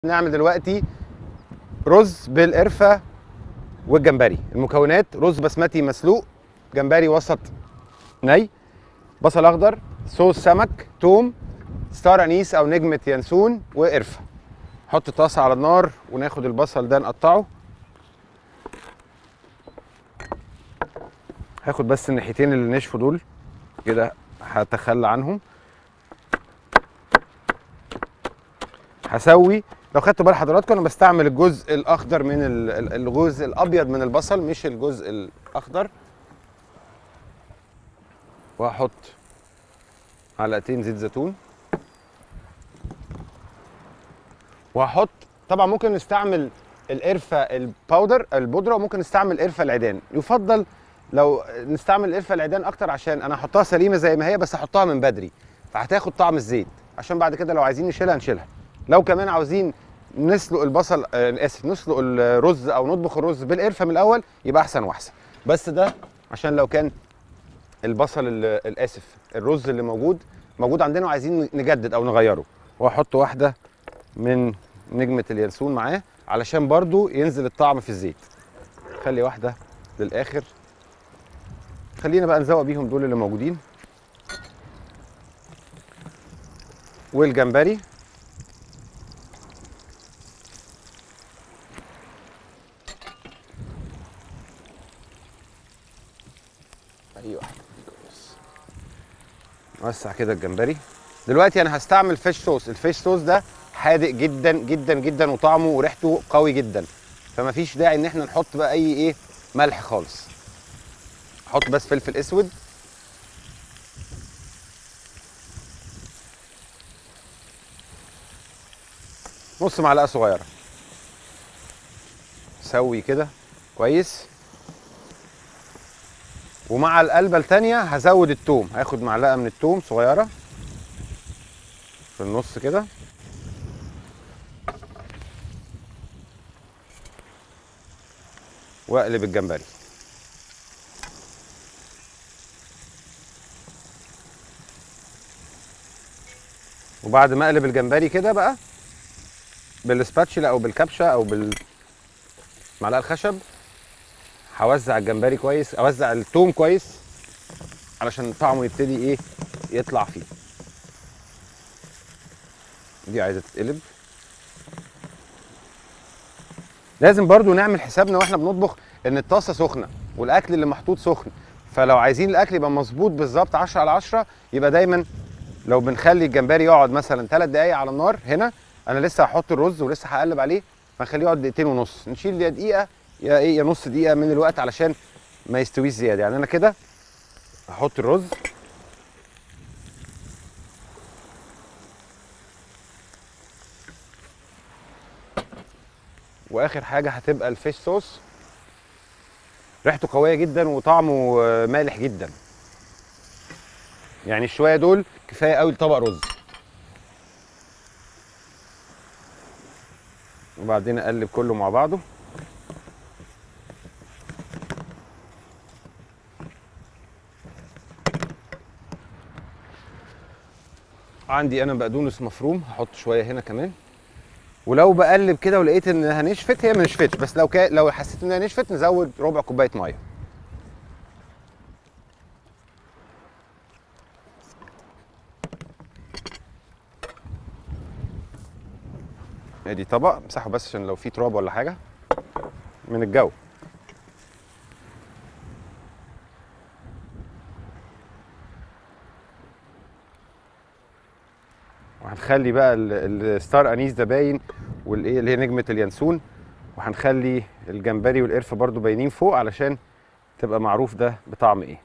نعمل دلوقتي رز بالقرفه والجمبري المكونات رز بسمتي مسلوق جمبري وسط ني بصل اخضر صوص سمك توم ستار انيس او نجمه ينسون وقرفه حط طاسه على النار وناخد البصل ده نقطعه هاخد بس الناحيتين اللي نشفوا دول كده هتخلى عنهم هسوي لو خدتوا بال حضراتكم انا بستعمل الجزء الاخضر من ال- ال- الجزء الابيض من البصل مش الجزء الاخضر وهحط معلقتين زيت زيتون وهحط طبعا ممكن نستعمل القرفه الباودر البودره وممكن نستعمل قرفه العيدان يفضل لو نستعمل القرفه العيدان اكتر عشان انا احطها سليمه زي ما هي بس احطها من بدري فهتاخد طعم الزيت عشان بعد كده لو عايزين نشيلها نشيلها لو كمان عاوزين نسلق البصل آه اسف نسلق الرز او نطبخ الرز بالقرفه من الاول يبقى احسن واحسن بس ده عشان لو كان البصل ال- الاسف الرز اللي موجود موجود عندنا وعايزين نجدد او نغيره واحط واحده من نجمه اليانسون معاه علشان برضو ينزل الطعم في الزيت خلي واحده للاخر خلينا بقى نزوق بيهم دول اللي موجودين والجمبري اي واحده كويس. وسع كده الجمبري دلوقتي انا هستعمل فيش صوص الفيش صوص ده حادق جدا جدا جدا وطعمه وريحته قوي جدا فما فيش داعي ان احنا نحط بقى اي ايه ملح خالص احط بس فلفل اسود نص معلقه صغيره سوي كده كويس ومع القلبه التانية هزود التوم هاخد معلقه من التوم صغيره في النص كده واقلب الجمبري وبعد ما اقلب الجمبري كده بقى بالسباتشلا او بالكبشه او بالمعلقه الخشب هوزع الجمبري كويس اوزع التوم كويس علشان طعمه يبتدي ايه يطلع فيه دي عايزه تتقلب لازم برضو نعمل حسابنا واحنا بنطبخ ان الطاسه سخنه والاكل اللي محطوط سخن فلو عايزين الاكل يبقى مظبوط بالظبط 10 على 10 يبقى دايما لو بنخلي الجمبري يقعد مثلا 3 دقايق على النار هنا انا لسه هحط الرز ولسه هقلب عليه فنخليه يقعد دقيقتين ونص نشيل يا دقيقه يا ايه يا نص دقيقه من الوقت علشان ما يستويش زياده يعني انا كده هحط الرز واخر حاجه هتبقى الفيش صوص ريحته قويه جدا وطعمه آه، مالح جدا يعني الشويه دول كفايه قوي لطبق رز وبعدين اقلب كله مع بعضه عندي انا بقدونس مفروم هحط شويه هنا كمان ولو بقلب كده ولقيت انها نشفت هي ما نشفتش بس لو كا... لو حسيت انها نشفت نزود ربع كوبايه ميه ادي طبق امسحه بس عشان لو في تراب ولا حاجه من الجو وهنخلي بقى ال- الستار انيس ده باين والايه اللي هي نجمه اليانسون وهنخلي الجمبري والقرفه برضو باينين فوق علشان تبقى معروف ده بطعم ايه